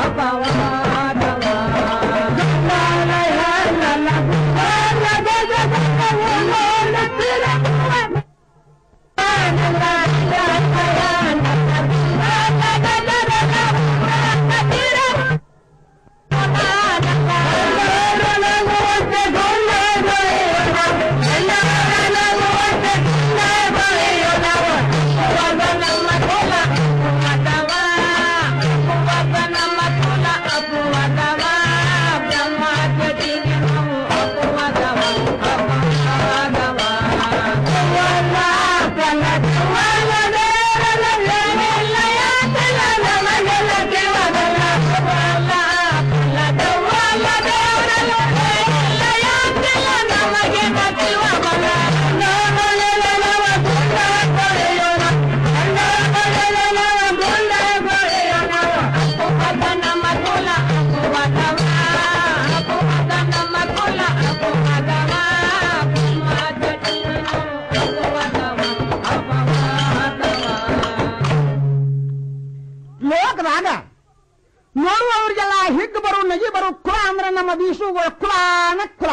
ಲೋಕದಾಗ ನೋಡುವವರಿಗೆಲ್ಲ ಹಿಗ್ ಬರು ನಗಿ ಬರು ಕುಲ ಅಂದ್ರೆ ನಮ್ಮ ಬೀಸುಗಳ ಕುಲಾನ ಕುಲ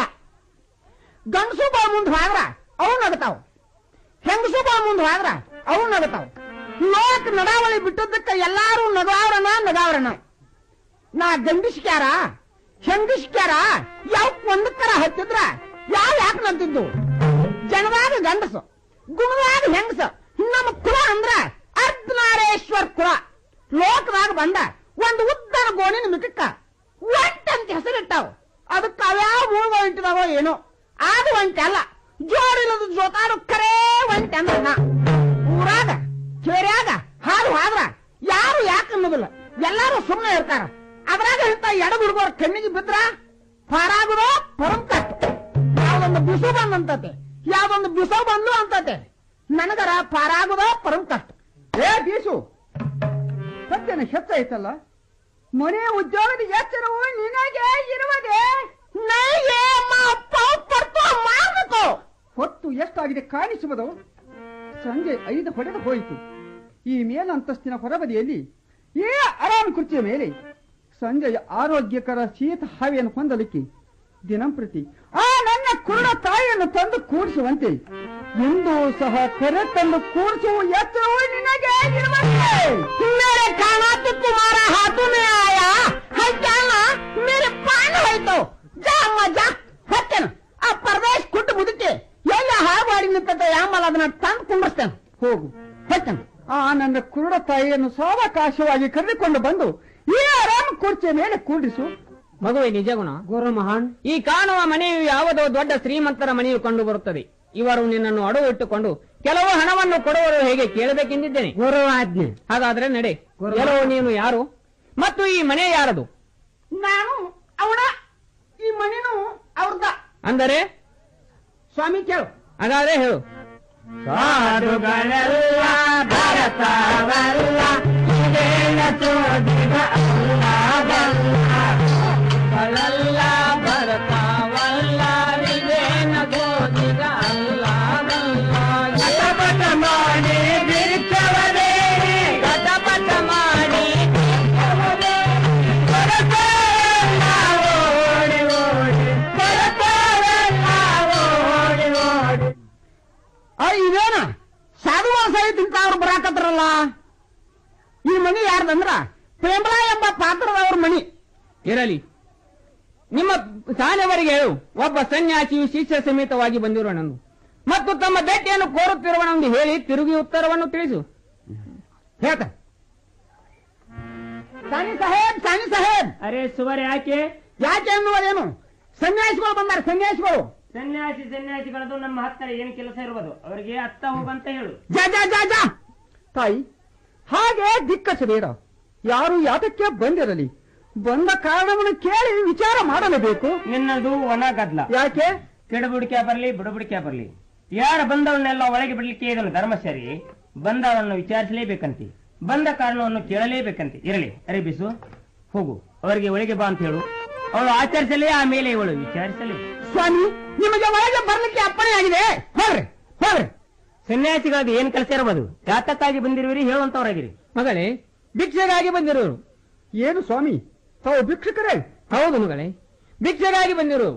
ಗಂಡಸು ಬಾ ಮುಂದ್ ಹೋದ್ರ ಅವು ನಗತಾವ್ ಹೆಂಗಸು ಬಾ ಮುಂದ್ ಹೋದ್ರ ಅವು ನಗತಾವ್ ಲೋಕ ನಡಾವಳಿ ಬಿಟ್ಟದಕ್ಕ ಎಲ್ಲಾರು ನಗಾವ್ರನ ನಗಾವ್ರನ ನಾ ಗಂಡಿಸ್ಕ್ಯಾರ ಹೆಂಗಸ್ಕ್ಯಾರ ಯಾವ ಒಂದಕ್ಕರ ಹತ್ತಿದ್ರ ಯಾವ ಯಾಕೆ ನಂತಿದ್ದು ಜನದಾಗ ಗಂಡಸು ಗುಣದಾಗ ಹೆಂಗಸ ನಮ್ಮ ಕುಲ ಅಂದ್ರ ಅರ್ಧನಾರೇಶ್ವರ್ ಕುಲ ಲೋಕದಾಗ ಬಂದ ಒಂದು ಉದ್ದನ ಗೋಣಿನ ಮಿಟಕ್ಕ ಒಂಟ ಅಂತ ಹೆಸರಿಟ್ಟಾವ ಅದಕ್ಕೆ ಅವ್ಯಾವ ಮೂಗೋ ಇಂಟಿದಾವೋ ಏನೋ ಅದು ಒಂಟ ಅಲ್ಲ ಜೋರಿಲ್ಲದ ಜೋತಾಡು ಕರೇ ಒಂಟ ಅಂದ್ರ ನಾ ಊರಾಗ ಕೇರ್ಯಾಗ ಹಾಲು ಹಾದ್ರ ಯಾರು ಯಾಕೆ ಅನ್ನೋದಿಲ್ಲ ಎಲ್ಲಾರು ಸುಮ್ಮನೆ ಇರ್ತಾರ ಅದ್ರಾಗ ಇಂತ ಎಡ ಹುಡುಗರ ಕಣ್ಣಿಗೆ ಬಿದ್ರ ಪಾರಾಗುದೋ ಪರಂಕ ಯಾವ್ದೊಂದು ಬಿಸು ಬಂದಂತತೆ ಯಾವ್ದೊಂದು ಬಿಸು ಬಂದು ಅಂತತೆ ನನಗರ ಪಾರಾಗುದೋ ಪರಂ ಕಷ್ಟ ಏ ಬೀಸು ಸತ್ಯನ ಹೆಚ್ಚ ಐತಲ್ಲ ಮನೆ ಉದ್ಯೋಗದ ಎಚ್ಚರವು ನಿನಗೆ ಇರುವುದೇ ನನಗೆ ಮಾಡಬೇಕು ಹೊತ್ತು ಎಷ್ಟಾಗಿದೆ ಕಾಣಿಸುವುದು ಸಂಜೆ ಐದು ಹೊಡೆದು ಹೋಯಿತು ಈ ಮೇಲಂತಸ್ತಿನ ಹೊರಬದಿಯಲ್ಲಿ ಈ ಆರಾಮ್ ಕುರ್ಚಿಯ ಮೇಲೆ ಸಂಜೆಯ ಆರೋಗ್ಯಕರ ಶೀತ ಹಾವಿಯನ್ನು ಹೊಂದಲಿಕ್ಕೆ ದಿನಂಪ್ರತಿ ಆ ನನ್ನ ಕುರುಡ ತಾಯಿಯನ್ನು ತಂದು ಕೂಡಿಸುವಂತೆ ಎಂದೂ ಸಹ ಕರೆ ತಂದು ಕೂಡಿಸುವ ಎತ್ತರವು ನಿನಗೆ ಇರುವಂತೆ मेरे खाना तो तुम्हारा हाथों में आया है क्या ना मेरे पान है तो जा मजा ಹತ್ತೇನು ಆ ಪರದೇಶ್ ಕುಟ್ಟು ಮುದುಕಿ ಎಲ್ಲ ಹಾಳಾಡಿ ನಿಂತ ಯಾಮಲ್ಲ ಅದನ್ನ ತಂದು ಕುಂಡಿಸ್ತೇನೆ ಹೋಗು ಹತ್ತೇನು ಆ ನನ್ನ ಕುರುಡ ತಾಯಿಯನ್ನು ಸಾವಕಾಶವಾಗಿ ಕರೆದುಕೊಂಡು ಬಂದು ಈ ಆರಾಮ ಕುರ್ಚಿಯ ಮೇಲೆ ಕೂಡಿಸು ಮಗುವೆ ನಿಜಗುಣ ಗುರು ಮಹಾನ್ ಈ ಕಾಣುವ ಮನೆಯು ಯಾವುದೋ ದೊಡ್ಡ ಶ್ರೀಮಂತರ ಮನೆಯು ಕಂಡು ಬರುತ್ತದೆ ಇವರು ನಿನ್ನನ್ನು ಅಡವು ಇಟ್ಟುಕೊಂಡು ಕೆಲವು ಹಣವನ್ನು ಕೊಡುವರು ಹೇಗೆ ಕೇಳಬೇಕೆಂದಿದ್ದೇನೆ ಗುರು ಆಜ್ಞೆ ಹಾಗಾದ್ರೆ ನಡೆ ಕೆಲವು ನೀನು ಯಾರು ಮತ್ತು ಈ ಮನೆ ಯಾರದು ನಾನು ಅವಳ ಈ ಮನೆನು ಅವ್ರದ ಅಂದರೆ ಸ್ವಾಮಿ ಕೇಳು ಹಾಗಾದ್ರೆ ಹೇಳು ಸಾಧುಗಳೆಲ್ಲ ಭರತವಲ್ಲ ಇದೇನ ಚೋದಿಗ ಅಲ್ಲವಲ್ಲ ಭರತವಲ್ಲ ಇದೇನ ಚೋದಿಗ ಅಲ್ಲವಲ್ಲ ಗಟಪಟ ಮಾಡಿ ಬಿರಿಚವರೇ ಗಟಪಟ ಮಾಡಿ ಭರತವೆಲ್ಲ ಓಡಿ ಓಡಿ ಭರತವೆಲ್ಲ ಓಡಿ ಓಡಿ ಆ ಇದೇನ ಸಾಧುವಾಸ ಐತಿಂತ ಅವ್ರು ಬರಾಕತ್ರಲ್ಲ ಈ ಮನಿ ಯಾರ್ದಂದ್ರ ಪ್ರೇಮಲಾ ಎಂಬ ಪಾತ್ರದವ್ರ ಮನಿ ಇರಲಿ ನಿಮ್ಮ ಶಾಲೆಯವರಿಗೆ ಹೇಳು ಒಬ್ಬ ಸನ್ಯಾಸಿಯು ಶಿಷ್ಯ ಸಮೇತವಾಗಿ ಬಂದಿರೋಣಂದು ಮತ್ತು ತಮ್ಮ ಭೇಟಿಯನ್ನು ಕೋರುತ್ತಿರುವನೆಂದು ಹೇಳಿ ತಿರುಗಿ ಉತ್ತರವನ್ನು ತಿಳಿಸು ಹೇಳ್ತ ಸಾನಿ ಸಾಹೇಬ್ ಸಾನಿ ಸಾಹೇಬ್ ಅರೆ ಸುವರ್ ಯಾಕೆ ಯಾಕೆ ಅನ್ನುವುದೇನು ಸನ್ಯಾಸಿಗಳು ಬಂದಾರ ಸನ್ಯಾಸಿಗಳು ಸನ್ಯಾಸಿ ಸನ್ಯಾಸಿಗಳದು ನಮ್ಮ ಹತ್ತಿರ ಏನು ಕೆಲಸ ಇರುವುದು ಅವರಿಗೆ ಅತ್ತ ಹೋಗಂತ ಹೇಳು ಜಾ ಜಾ ಜಾ ಜಾ ತಾಯಿ ಹಾಗೆ ದಿಕ್ಕಸಬೇಡ ಯಾರು ಯಾತಕ್ಕೆ ಬಂದಿರಲಿ ಬಂದ ಕಾರಣವನ್ನು ಕೇಳಿ ವಿಚಾರ ಮಾಡಲೇಬೇಕು ನಿನ್ನದು ಒಣ ಗದ್ಲ ಯಾಕೆ ಕೆಡಬುಡಿಕೆ ಬರಲಿ ಬುಡಬುಡಿಕೆ ಬರಲಿ ಯಾರು ಬಂದವನ್ನೆಲ್ಲ ಒಳಗೆ ಬಿಡ್ಲಿಕ್ಕೆ ಇದನ್ನು ಧರ್ಮ ಸರಿ ಬಂದವನನ್ನು ವಿಚಾರಿಸಲೇಬೇಕಂತೆ ಬಂದ ಕಾರಣವನ್ನು ಕೇಳಲೇಬೇಕಂತೆ ಇರಲಿ ಅರೆ ಬಿಸು ಹೋಗು ಅವರಿಗೆ ಒಳಗೆ ಬಾ ಅಂತ ಹೇಳು ಅವಳು ಆಚರಿಸಲಿ ಆಮೇಲೆ ಇವಳು ವಿಚಾರಿಸಲಿ ಸ್ವಾಮಿ ನಿಮಗೆ ಒಳಗೆ ಬರ್ಲಿಕ್ಕೆ ಅಪ್ಪಣೆ ಆಗಿದೆ ಹೋಗ್ರಿ ಹೋಗ್ರಿ ಸನ್ಯಾಸಿಗಳದ್ದು ಏನ್ ಕೆಲಸ ಇರಬಹುದು ಯಾತಕ್ಕಾಗಿ ಬಂದಿರುವಿರಿ ಹೇಳುವಂತವರಾಗಿರಿ ಮಗಳೇ ಭಿಕ್ಷೆಗಾಗಿ ಬಂದಿರೋರು ಏನು ಸ್ವಾಮಿ ತಾವು ಭಿಕ್ಷುಕರೇ ಹೌದು ಮಗಳೇ ಭಿಕ್ಷೆಗಾಗಿ ಬಂದಿರು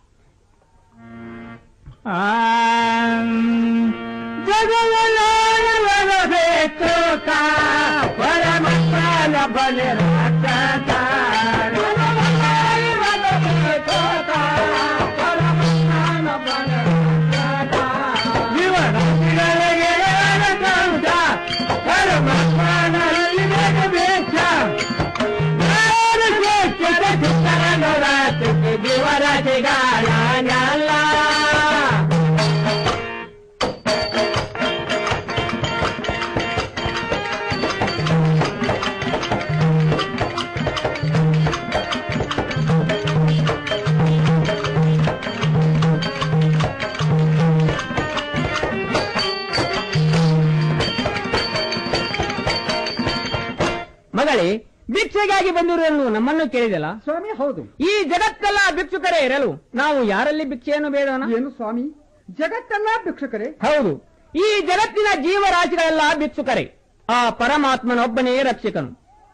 ಮಗಳೇ ಭಿಕ್ಷೆಗಾಗಿ ಬಂದಿರುವುದು ನಮ್ಮನ್ನು ಕೇಳಿದಲ್ಲ ಸ್ವಾಮಿ ಹೌದು ಈ ಜಗತ್ತೆಲ್ಲ ಭಿಕ್ಷುಕರೇ ಇರಲು ನಾವು ಯಾರಲ್ಲಿ ಭಿಕ್ಷೆಯನ್ನು ಬೇಡೋಣ ಏನು ಸ್ವಾಮಿ ಜಗತ್ತೆಲ್ಲ ಭಿಕ್ಷುಕರೇ ಹೌದು ಈ ಜಗತ್ತಿನ ಜೀವರಾಶಿಗಳೆಲ್ಲ ಭಿಕ್ಷುಕರೇ ಆ ಪರಮಾತ್ಮನೊಬ್ಬನೇ ರಕ್ಷಕನು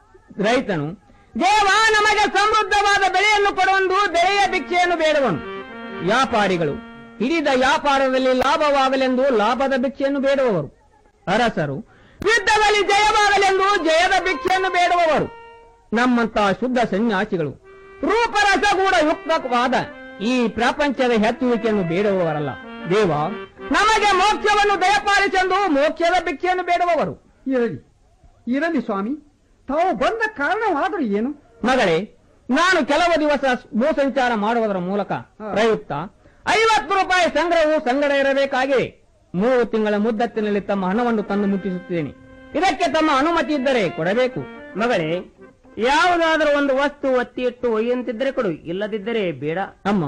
ರೈತನು ದೇವ ನಮಗೆ ಸಮೃದ್ಧವಾದ ಬೆಳೆಯನ್ನು ಕೊಡುವಂದು ಬೆಳೆಯ ಭಿಕ್ಷೆಯನ್ನು ಬೇಡುವನು ವ್ಯಾಪಾರಿಗಳು ಹಿಡಿದ ವ್ಯಾಪಾರದಲ್ಲಿ ಲಾಭವಾಗಲೆಂದು ಲಾಭದ ಭಿಕ್ಷೆಯನ್ನು ಬೇಡುವವರು ಅರಸರು ಯುದ್ಧದಲ್ಲಿ ಜಯವಾಗಲೆಂದು ಜಯದ ಭಿಕ್ಷೆಯನ್ನು ಬೇಡುವವರು ನಮ್ಮಂತಹ ಶುದ್ಧ ಸನ್ಯಾಸಿಗಳು ರೂಪರಸಗೂಢ ಯುಕ್ತವಾದ ಈ ಪ್ರಪಂಚದ ಹೆತ್ತುವಿಕೆಯನ್ನು ಬೇಡುವವರಲ್ಲ ದೇವ ನಮಗೆ ಮೋಕ್ಷವನ್ನು ದಯಪಾಲಿಸೆಂದು ಮೋಕ್ಷದ ಭಿಕ್ಷೆಯನ್ನು ಬೇಡುವವರು ಇರಲಿ ಇರಲಿ ಸ್ವಾಮಿ ತಾವು ಬಂದ ಕಾರಣವಾದರೂ ಏನು ಮಗಳೇ ನಾನು ಕೆಲವು ದಿವಸ ಭೂಸಂಚಾರ ಮಾಡುವುದರ ಮೂಲಕ ಪ್ರಯುಕ್ತ ಐವತ್ತು ರೂಪಾಯಿ ಸಂಗ್ರಹವು ಸಂಗಡ ಇರಬೇಕಾಗಿದೆ ಮೂರು ತಿಂಗಳ ಮುದ್ದತ್ತಿನಲ್ಲಿ ತಮ್ಮ ಹಣವನ್ನು ತಂದು ಮುಟ್ಟಿಸುತ್ತೇನೆ ಇದಕ್ಕೆ ತಮ್ಮ ಅನುಮತಿ ಇದ್ದರೆ ಕೊಡಬೇಕು ಮಗಳೇ ಯಾವುದಾದರೂ ಒಂದು ವಸ್ತು ಒತ್ತಿ ಇಟ್ಟು ಒಯ್ಯಂತಿದ್ದರೆ ಕೊಡು ಇಲ್ಲದಿದ್ದರೆ ಬೇಡ ಅಮ್ಮ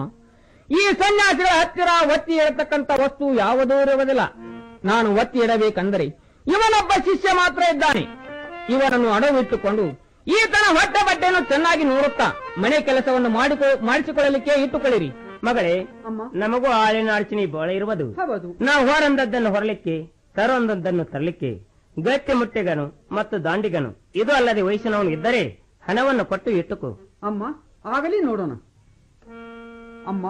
ಈ ಸನ್ಯಾಸಿಗಳ ಹತ್ತಿರ ಒತ್ತಿ ಇಡತಕ್ಕಂತ ವಸ್ತು ಯಾವುದೂ ಇರುವುದಿಲ್ಲ ನಾನು ಒತ್ತಿ ಇಡಬೇಕಂದರೆ ಇವನೊಬ್ಬ ಶಿಷ್ಯ ಮಾತ್ರ ಇದ್ದಾನೆ ಇವನನ್ನು ಅಡವಿಟ್ಟುಕೊಂಡು ಈತನ ಹೊಟ್ಟೆ ಬಟ್ಟೆಯನ್ನು ಚೆನ್ನಾಗಿ ನೋಡುತ್ತಾ ಮನೆ ಕೆಲಸವನ್ನು ಮಾಡಿಕೊ ಮಾಡಿಸಿಕೊಳ್ಳಲಿಕ್ಕೆ ಇಟ್ಟುಕೊಳ್ಳಿರಿ ಮಗಳೇ ನಮಗೂ ಆಳಿನ ಅಡಚಣೆ ಬಹಳ ಇರುವುದು ನಾವು ಹೊರಂದದ್ದನ್ನು ಹೊರಲಿಕ್ಕೆ ತರೊಂದದ್ದನ್ನು ತರಲಿಕ್ಕೆ ಗಟ್ಟಿ ಮುಟ್ಟೆಗನು ಮತ್ತು ದಾಂಡಿಗನು ಇದು ಅಲ್ಲದೆ ವಯಸ್ಸಿನವನು ಇದ್ದರೆ ಹಣವನ್ನು ಕೊಟ್ಟು ಇಟ್ಟುಕೋ ಅಮ್ಮ ಆಗಲಿ ನೋಡೋಣ ಅಮ್ಮ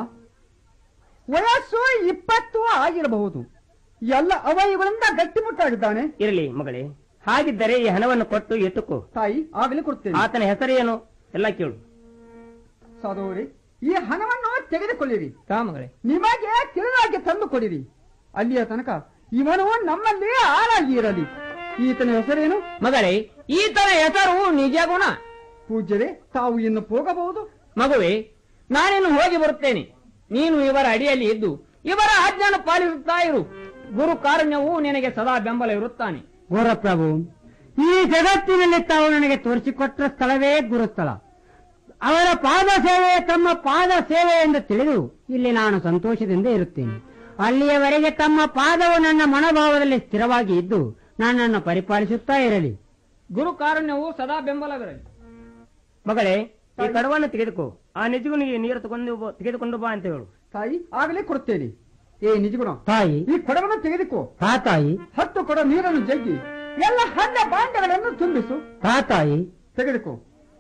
ವಯಸ್ಸು ಇಪ್ಪತ್ತು ಆಗಿರಬಹುದು ಎಲ್ಲ ಅವಯವಗಳಿಂದ ಗಟ್ಟಿಮುಟ್ಟಾಗಿದ್ದಾನೆ ಇರಲಿ ಮಗಳೇ ಹಾಗಿದ್ದರೆ ಈ ಹಣವನ್ನು ಕೊಟ್ಟು ಇಟ್ಟುಕೋ ತಾಯಿ ಆಗಲಿ ಕೊಡ್ತೇನೆ ಆತನ ಹೆಸರೇನು ಎಲ್ಲ ಕೇಳು ಸಹೋದರಿ ಈ ಹಣವನ್ನು ತೆಗೆದುಕೊಳ್ಳಿರಿ ತಾ ಮಗಳೇ ನಿಮಗೆ ತಿಳಿದಾಗೆ ತಂದು ಕೊಡಿರಿ ಅಲ್ಲಿಯ ತನಕ ಇವನು ನಮ್ಮಲ್ಲಿ ಆಳಾಗಿ ಇರಲಿ ಈತನ ಹೆಸರೇನು ಮಗಳೇ ಈತನ ಹೆಸರು ನಿಜ ಗುಣ ಪೂಜ್ಯರೇ ತಾವು ಇನ್ನು ಹೋಗಬಹುದು ಮಗುವೆ ನಾನಿನ್ನು ಹೋಗಿ ಬರುತ್ತೇನೆ ನೀನು ಇವರ ಅಡಿಯಲ್ಲಿ ಇದ್ದು ಇವರ ಆಜ್ಞೆಯನ್ನು ಪಾಲಿಸುತ್ತಾ ಇರು ಗುರು ಕಾರುಣ್ಯವು ನಿನಗೆ ಸದಾ ಬೆಂಬಲ ಇರುತ್ತಾನೆ ಗೋರಪ್ರಭು ಈ ಜಗತ್ತಿನಲ್ಲಿ ತಾವು ನನಗೆ ತೋರಿಸಿಕೊಟ್ಟ ಸ್ಥಳವೇ ಗುರುಸ್ಥಳ ಅವರ ಪಾದ ಸೇವೆ ತಮ್ಮ ಪಾದ ಸೇವೆ ಎಂದು ತಿಳಿದು ಇಲ್ಲಿ ನಾನು ಸಂತೋಷದಿಂದ ಇರುತ್ತೇನೆ ಅಲ್ಲಿಯವರೆಗೆ ತಮ್ಮ ಪಾದವು ನನ್ನ ಮನೋಭಾವದಲ್ಲಿ ಸ್ಥಿರವಾಗಿ ಇದ್ದು ನನ್ನನ್ನು ಪರಿಪಾಲಿಸುತ್ತಾ ಇರಲಿ ಗುರು ಕಾರುಣ್ಯವು ಸದಾ ಬೆಂಬಲವಿರಲಿ ಮಗಳೇ ಈ ಕಡವನ್ನು ತೆಗೆದುಕೋ ಆ ನಿಜಗುನಿಗೆ ನೀರು ತಗೊಂಡು ಬಾ- ತೆಗೆದುಕೊಂಡು ಬಾ ಅಂತ ಹೇಳು ತಾಯಿ ಆಗಲೇ ಕೊಡುತ್ತೇನೆ ಏ ನಿಜಗುಣ ತಾಯಿ ಈ ಕೊಡವನ್ನು ತೆಗೆದುಕೋ ತಾ ತಾಯಿ ಹತ್ತು ಕೊಡ ನೀರನ್ನು ಜಗ್ಗಿ ಎಲ್ಲ ಹಣ್ಣ ಭಾಂಡಗಳನ್ನು ತುಂಬಿಸು ತಾ ತಾಯಿ ತೆಗೆದುಕೋ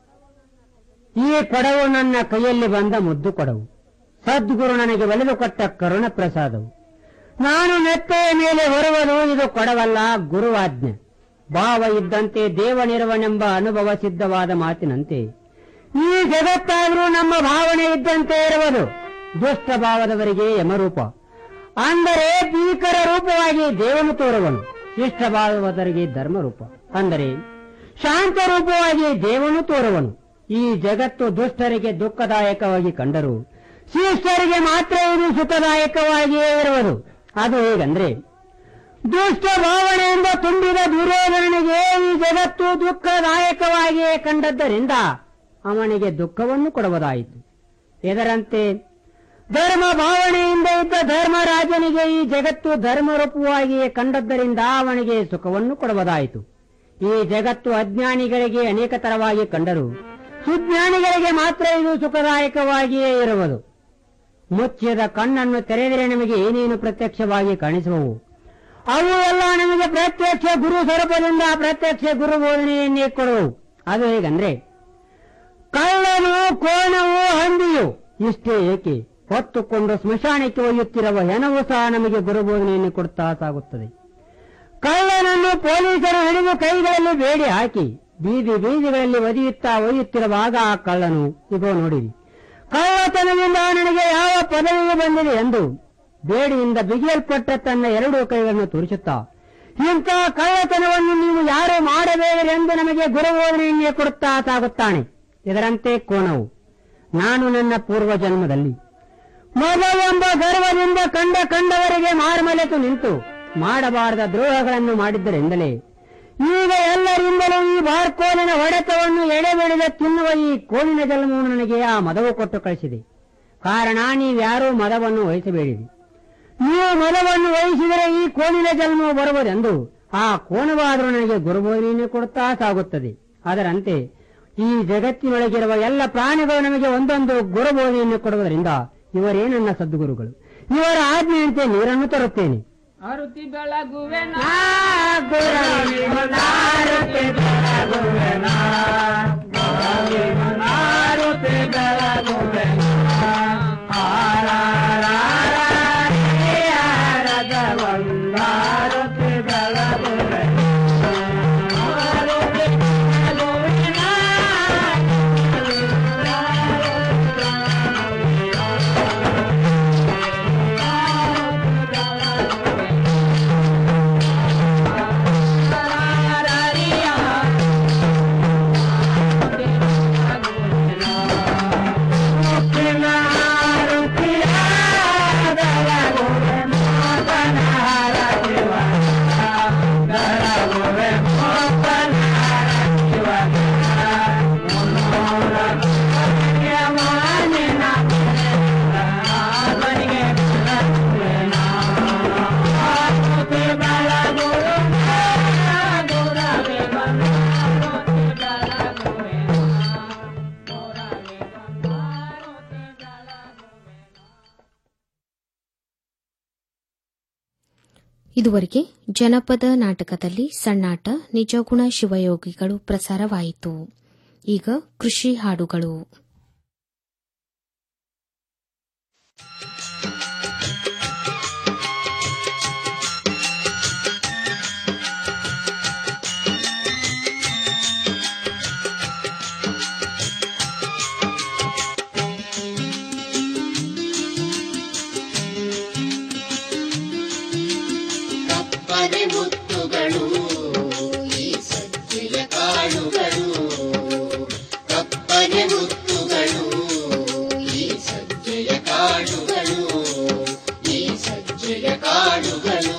ಈ ಕೊಡವು ನನ್ನ ಕೈಯಲ್ಲಿ ಬಂದ ಮುದ್ದು ಕೊಡವು ಸದ್ಗುರು ನನಗೆ ಒಲಿದು ಕೊಟ್ಟ ಕರುಣ ಪ್ರಸಾದವು ನಾನು ನೆತ್ತೆಯ ಮೇಲೆ ಹೊರುವುದು ಇದು ಕೊಡವಲ್ಲ ಗುರುವಾಜ್ಞೆ ಭಾವ ಇದ್ದಂತೆ ದೇವನಿರುವನೆಂಬ ಅನುಭವ ಸಿದ್ಧವಾದ ಮಾತಿನಂತೆ ಈ ಜಗತ್ತಾದರೂ ನಮ್ಮ ಭಾವನೆ ಇದ್ದಂತೆ ಇರುವುದು ದುಷ್ಟ ಭಾವದವರಿಗೆ ಯಮರೂಪ ಅಂದರೆ ಭೀಕರ ರೂಪವಾಗಿ ದೇವನು ತೋರುವನು ಶಿಷ್ಟ ಭಾವದವರಿಗೆ ಧರ್ಮರೂಪ ಅಂದರೆ ಶಾಂತ ರೂಪವಾಗಿ ದೇವನು ತೋರುವನು ಈ ಜಗತ್ತು ದುಷ್ಟರಿಗೆ ದುಃಖದಾಯಕವಾಗಿ ಕಂಡರು ಶಿಷ್ಟರಿಗೆ ಮಾತ್ರ ಇದು ಸುಖದಾಯಕವಾಗಿಯೇ ಇರುವುದು ಅದು ಹೇಗಂದ್ರೆ ದುಷ್ಟ ಭಾವನೆಯಿಂದ ತುಂಬಿದ ದುರ್ಯೋಧನನಿಗೆ ಈ ಜಗತ್ತು ದುಃಖದಾಯಕವಾಗಿಯೇ ಕಂಡದ್ದರಿಂದ ಅವನಿಗೆ ದುಃಖವನ್ನು ಕೊಡುವುದಾಯಿತು ಇದರಂತೆ ಧರ್ಮ ಭಾವನೆಯಿಂದ ಇದ್ದ ಧರ್ಮರಾಜನಿಗೆ ಈ ಜಗತ್ತು ಧರ್ಮರೂಪವಾಗಿಯೇ ಕಂಡದ್ದರಿಂದ ಅವನಿಗೆ ಸುಖವನ್ನು ಕೊಡುವುದಾಯಿತು ಈ ಜಗತ್ತು ಅಜ್ಞಾನಿಗಳಿಗೆ ಅನೇಕ ತರವಾಗಿ ಕಂಡರು ಸುಜ್ಞಾನಿಗಳಿಗೆ ಮಾತ್ರ ಇದು ಸುಖದಾಯಕವಾಗಿಯೇ ಇರುವುದು ಮುಚ್ಚಿದ ಕಣ್ಣನ್ನು ತೆರೆದರೆ ನಮಗೆ ಏನೇನು ಪ್ರತ್ಯಕ್ಷವಾಗಿ ಕಾಣಿಸುವವು ಅವು ಎಲ್ಲ ನಮಗೆ ಪ್ರತ್ಯಕ್ಷ ಗುರು ಸ್ವರೂಪದಿಂದ ಪ್ರತ್ಯಕ್ಷ ಗುರು ಬೋಧನೆಯನ್ನೇ ಕೊಡುವು ಅದು ಹೇಗಂದ್ರೆ ಕಳ್ಳನು ಕೋಣವು ಹಂದಿಯು ಇಷ್ಟೇ ಏಕೆ ಹೊತ್ತುಕೊಂಡು ಸ್ಮಶಾನಕ್ಕೆ ಒಯ್ಯುತ್ತಿರುವ ಹೆಣವು ಸಹ ನಮಗೆ ಗುರುಬೋಧನೆಯನ್ನು ಕೊಡುತ್ತಾ ಸಾಗುತ್ತದೆ ಕಳ್ಳನನ್ನು ಪೊಲೀಸರು ಹಿಡಿದು ಕೈಗಳಲ್ಲಿ ಬೇಡಿ ಹಾಕಿ ಬೀದಿ ಬೀದಿಗಳಲ್ಲಿ ಒದಿಯುತ್ತಾ ಒಯ್ಯುತ್ತಿರುವಾಗ ಆ ಕಳ್ಳನು ಇದೋ ನೋಡಿರಿ ಕಳ್ಳತನದಿಂದ ನನಗೆ ಯಾವ ಪದವಿಯು ಬಂದಿದೆ ಎಂದು ಬೇಡಿಯಿಂದ ಬಿಗಿಯಲ್ಪಟ್ಟ ತನ್ನ ಎರಡೂ ಕೈಗಳನ್ನು ತೋರಿಸುತ್ತಾ ಇಂಥ ಕಳ್ಳತನವನ್ನು ನೀವು ಯಾರು ಮಾಡಬೇಕೆಂದು ನಮಗೆ ಗುರುಬೋಧನೆಯನ್ನೇ ಕೊಡುತ್ತಾ ಸಾಗುತ್ತಾನೆ ಇದರಂತೆ ಕೋಣವು ನಾನು ನನ್ನ ಪೂರ್ವ ಜನ್ಮದಲ್ಲಿ ಮೊದಲೆಂಬ ಗರ್ವದಿಂದ ಕಂಡ ಕಂಡವರಿಗೆ ಮಾರ್ಮಲೆತು ನಿಂತು ಮಾಡಬಾರದ ದ್ರೋಹಗಳನ್ನು ಮಾಡಿದ್ದರೆಂದಲೇ ಈಗ ಎಲ್ಲರಿಂದಲೂ ಈ ಬಾರ್ಕೋಲಿನ ಹೊಡೆತವನ್ನು ಎಡೆಬಿಡಿದ ತಿನ್ನುವ ಈ ಕೋಲಿನ ಜನ್ಮವು ನನಗೆ ಆ ಮದವು ಕೊಟ್ಟು ಕಳಿಸಿದೆ ಕಾರಣ ನೀವ್ಯಾರೂ ಮದವನ್ನು ವಹಿಸಬೇಡಿರಿ ನೀವು ಮದವನ್ನು ವಹಿಸಿದರೆ ಈ ಕೋಲಿನ ಜನ್ಮವು ಬರುವುದೆಂದು ಆ ಕೋಣವಾದರೂ ನನಗೆ ಗುರುಬೋಧನೆಯನ್ನು ಕೊಡುತ್ತಾ ಸಾಗುತ್ತದೆ ಅದರಂತೆ ಈ ಜಗತ್ತಿನೊಳಗಿರುವ ಎಲ್ಲ ಪ್ರಾಣಿಗಳು ನಮಗೆ ಒಂದೊಂದು ಗುರುಬೋಧನೆಯನ್ನು ಕೊಡುವುದರಿಂದ ಇವರೇ ನನ್ನ ಸದ್ಗುರುಗಳು ಇವರ ಆಜ್ಞೆಯಂತೆ ನೀರನ್ನು ತರುತ್ತೇನೆ ಆರುತಿ ಬೆಳಗುವೆನ ಿ ಇದುವರೆಗೆ ಜನಪದ ನಾಟಕದಲ್ಲಿ ಸಣ್ಣಾಟ ನಿಜಗುಣ ಶಿವಯೋಗಿಗಳು ಪ್ರಸಾರವಾಯಿತು ಈಗ ಕೃಷಿ ಹಾಡುಗಳು ಕಪ್ಪನೆ ಮುತ್ತುಗಳು ಈ ಸಜ್ಜೆಯ ಕಾಳುಗಳು ಕಪ್ಪನೆ ಮುತ್ತುಗಳು ಈ ಸಜ್ಜೆಯ ಕಾಳುಗಳು ಈ ಸಜ್ಜೆಯ ಕಾಳುಗಳು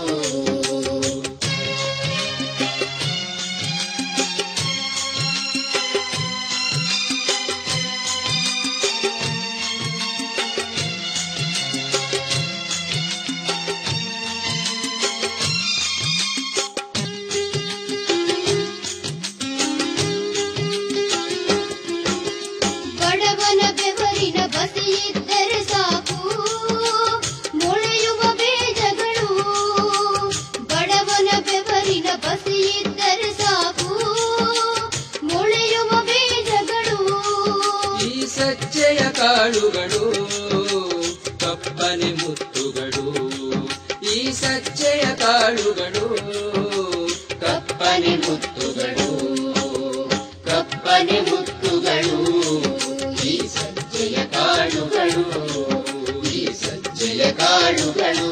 ಬಡವನ ಬೆವರಿನ ಬಸಿಯಿದ್ದರೆ ಸಾಕು ಮೊಳೆಯುವ ಬೀಜಗಳು ಬಡವನ ಬೆವರಿನ ಬಸಿಯಿದ್ದರೆ ಸಾಕು ಮೊಳೆಯುವ ಬೀಜಗಳು ಈ ಸಜ್ಜೆಯ ಕಾಳುಗಳು ಕಪ್ಪನೆ ಮುತ್ತುಗಳು ಈ ಸಜ್ಜೆಯ ಕಾಳುಗಳು ಕಪ್ಪನೆ ಮುತ್ತುಗಳು ಕಪ್ಪನೆ ಮುತ್ತುಗಳು ಈ ಸಜ್ಜೆಯ ಕಾಳುಗಳು ಈ ಸಜ್ಜೆಯ ಕಾಳುಗಳು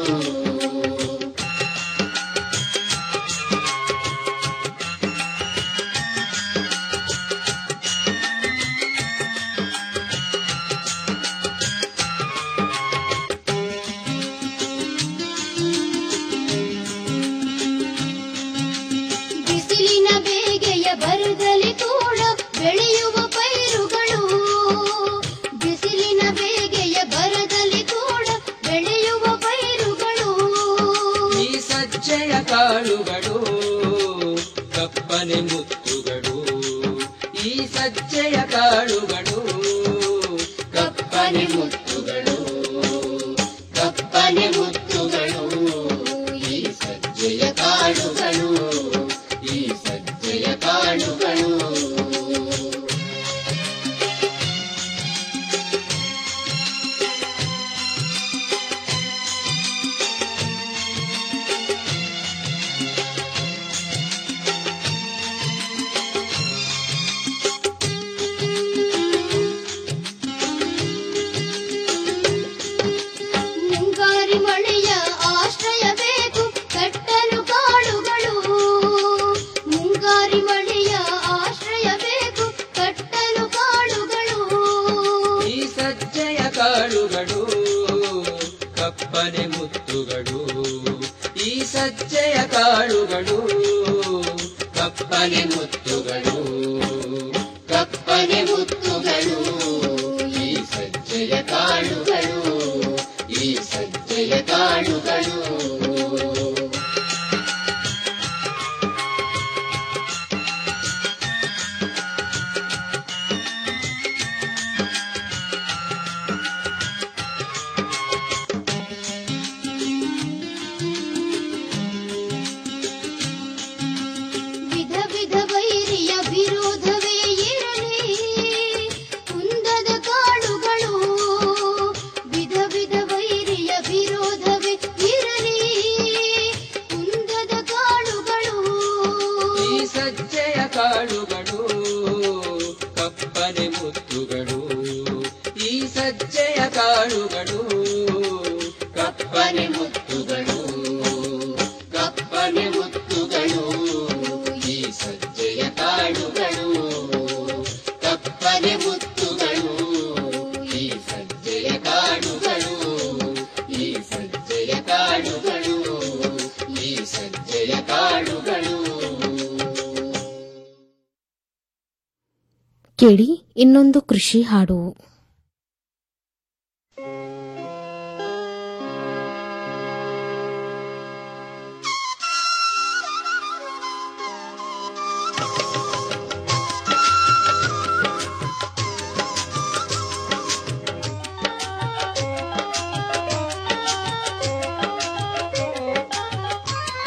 ಬಿಸಿಲಿನ ಬೇಗೆಯ ಬರದಲ್ಲಿ ಕೂಡ ಬೆಳೆಯುವ ಪೈರುಗಳು ಬಿಸಿಲಿನ ಬೇಗೆಯ ಬರದಲ್ಲಿ ಕೂಡ ಬೆಳೆಯುವ ಪೈರುಗಳು ಈ ಸಜ್ಜೆಯ ಕಾಳುಗಳು ಕಪ್ಪನೆ ಮುತ್ತುಗಳು ಈ ಸಜ್ಜೆಯ ಕಾಳುಗಳು ಕಪ್ಪನೆ ಮುತ್ತುಗಳು ಕಪ್ಪನೆ ಮುತ್ತುಗಳು ಈ ಸಜ್ಜೆಯ ಕಾಳುಗಳು ಈ ಸಜ್ಜೆಯ ಕಾಳುಗಳು ಮುಂಗಾರಿ ಮಳೆಯ ಆಶ್ರಯ ಬೇಕು ಕಟ್ಟಲು ಕಾಳುಗಳು ಮುಂಗಾರಿ ಮಳೆಯ ಆಶ್ರಯ ಬೇಕು ಕಟ್ಟಲು ಕಾಳುಗಳು ಈ ಸಜ್ಜೆಯ ಕಾಳುಗಳು ಕಪ್ಪನೆ ಮುತ್ತುಗಳು ಈ ಸಜ್ಜೆಯ ಕಾಳುಗಳು ಕಪ್ಪನೆ ಮುತ್ತುಗಳು ಕಪ್ಪನೆ ಮುತ್ತುಗಳು ಈ ಸಜ್ಜೆಯ ಕಾಳುಗಳು ಈ ಸಜ್ಜೆಯ ಕಾಳುಗಳು ವಿಧ ವಿಧ ವೈರಿಯ ವಿರೋಧವೇ ಇರಲಿ ಕುಂದದ ಕಾಳುಗಳು ವಿಧ ವಿಧ ವೈರಿಯ ವಿರೋಧವೇ ಇರಲಿ ಕುಂದದ ಕಾಳುಗಳು ಈ ಸಜ್ಜೆಯ ಕಾಳುಗಳು ಕಪ್ಪನೆ ಮುತ್ತುಗಳು ಈ ಸಜ್ಜೆಯ ಕಾಳುಗಳು ಕಪ್ಪನೆ ಮುತ್ತುಗಳು ಕಪ್ಪನೆ ಮುತ್ತುಗಳು ಈ ಸಜ್ಜೆಯ ಕಾಳುಗಳು ಕಪ್ಪನೆ ಮುತ್ತುಗಳು ಈ ಸಜ್ಜೆಯ ಕಾಳುಗಳು ಈ ಸಜ್ಜೆಯ ಕಾಳುಗಳು ಈ ಸಜ್ಜೆಯ ಕಾಳುಗಳು ಕೇಳಿ ಇನ್ನೊಂದು ಕೃಷಿ ಹಾಡು ಿ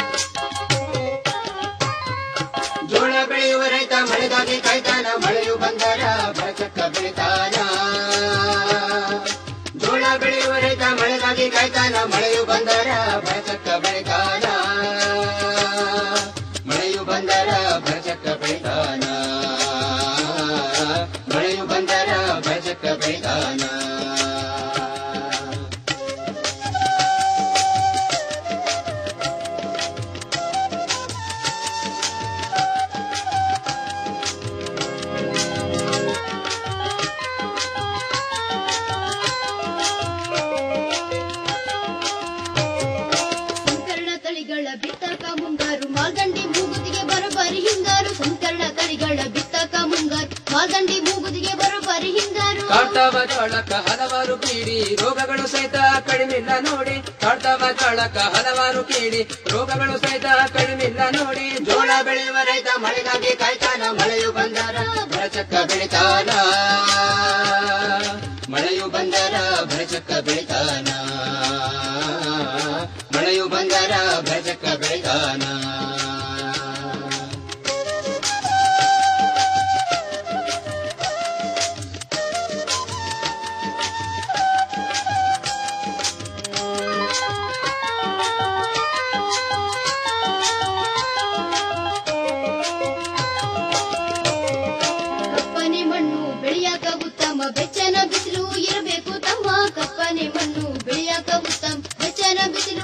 ತಳಿಗಳ ಬಿತ್ತಕ ಮುಂಗಾರು ಮಾಲ್ದಂಡಿ ಮೂಗುದಿಗೆ ಬರೋಬ್ಬರಿ ಹಿಂಗಾರು ಸಂಕರಣ ತಳಿಗಳ ಬಿತ್ತಕ ಮುಂಗಾರು ಮಾಲ್ದಂಡಿ ಮೂಗುದಿಗೆ ಬರೋಬ್ಬರಿ ಹಿಂಗಾರು ಕಾಡ್ತಾವ ಜೋಳಕ್ಕ ಹಲವಾರು ಕೀಡಿ ರೋಗಗಳು ಸಹಿತ ಕಡಿಮಿಲ್ಲ ನೋಡಿ ಕಾಡ್ತಾವ ಜೋಳಕ್ಕ ಹಲವಾರು ಕೀಡಿ ರೋಗಗಳು ಸಹಿತ ಕಡಿಮಿಲ್ಲ ನೋಡಿ ಜೋಳ ಬೆಳೆಯುವ ರೈತ ಮಳೆಗಾಗಿ ಕಾಯ್ತಾನ ಮಳೆಯು ಬಂದರ ಭರಚಕ್ಕ ಬೆಳಿತಾನ ಮಳೆಯು ಬಂದರ ಭರಚಕ್ಕ ಬೆಳಿತಾನ ಮಳೆಯು ಬಂದರ ಭರಚಕ್ಕ ಬೆಳಿತಾನ ಕಪ್ಪನೆ ಮಣ್ಣು ಬೆಳೆಯಾಕ ಉತ್ತಮ ಬೆಚ್ಚನ ಬಿಸಿಲು ಇರಬೇಕು ತಮ್ಮ ಕಪ್ಪನೆ ಮಣ್ಣು ಬೆಳೆಯಾಕ ಉತ್ತಮ ಬೆಚ್ಚನ ಬಿಸಿಲು